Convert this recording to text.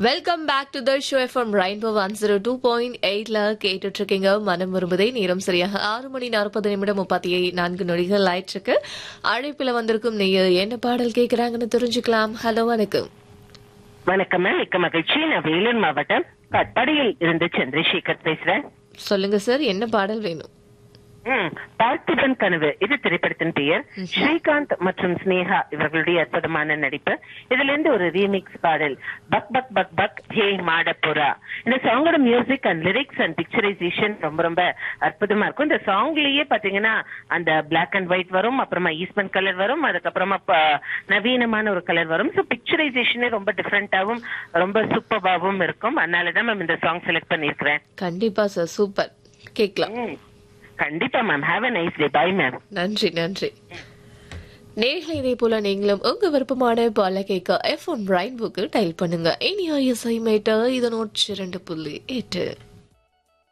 Welcome back to the show FM rainbow one zero two point எயிட்ல கேட்டுட்டு இருக்கீங்க மனம் விரும்புதே நேரம் சரியாக ஆறு மணி நாற்பது நிமிடம் முப்பத்தி நான்கு நொடிகள் ஆயிட்டு இருக்கு அழைப்பில் வந்திருக்கும் நீங்க என்ன பாடல் கேட்கறாங்கன்னு தெரிஞ்சுக்கலாம் ஹலோ வணக்கம் வணக்கம் மேம் மிக்க மகிழ்ச்சி நான் வேலூர் மாவட்டம் கட்பாடியில் இருந்து சந்திரசேகர் பேசுறேன் சொல்லுங்க சார் என்ன பாடல் வேணும் ம், பார்த்திபன் கனவு இது திரைப்படத்தின் பெயர் ஸ்ரீகாந்த் மற்றும் ஸ்னேகா இவர்களுடைய அற்புதமான நடிப்பு இதுல இருந்து ஒரு ரீமிக்ஸ் பாடல் பக் பக் பக் பக் ஹே மாடப்புறா இந்த சாங்கோட music and lyrics and picturisation ரொம்ப ரொம்ப அற்புதமா இருக்கும் இந்த சாங்லயே பாத்தீங்கன்னா அந்த பிளாக் அண்ட் ஒயிட் வரும் அப்புறமா ஈஸ்மன் கலர் வரும் அதுக்கப்புறமா ப- நவீனமான ஒரு கலர் வரும் ஸோ பிக்சரைசேஷனே ரொம்ப டிஃப்ரெண்டாவும் ரொம்ப சூப்பராகவும் இருக்கும் அதனாலதான் மேம் இந்த சாங் செலக்ட் பண்ணிருக்கிறேன் கண்டிப்பா சார் சூப்பர் கேட்கலாம் ம். கண்டிப்பா ma'am have a nice day bye ma'am நன்றி நன்றி நேர்களை இதே போல நீங்களும் உங்க விருப்பமான பால கேட்க எஃப் ஒன் பிரைன் புக்கு டைல் பண்ணுங்க இனி ஐஎஸ்ஐ மேட்டர் இதனோட் இரண்டு புள்ளி எட்டு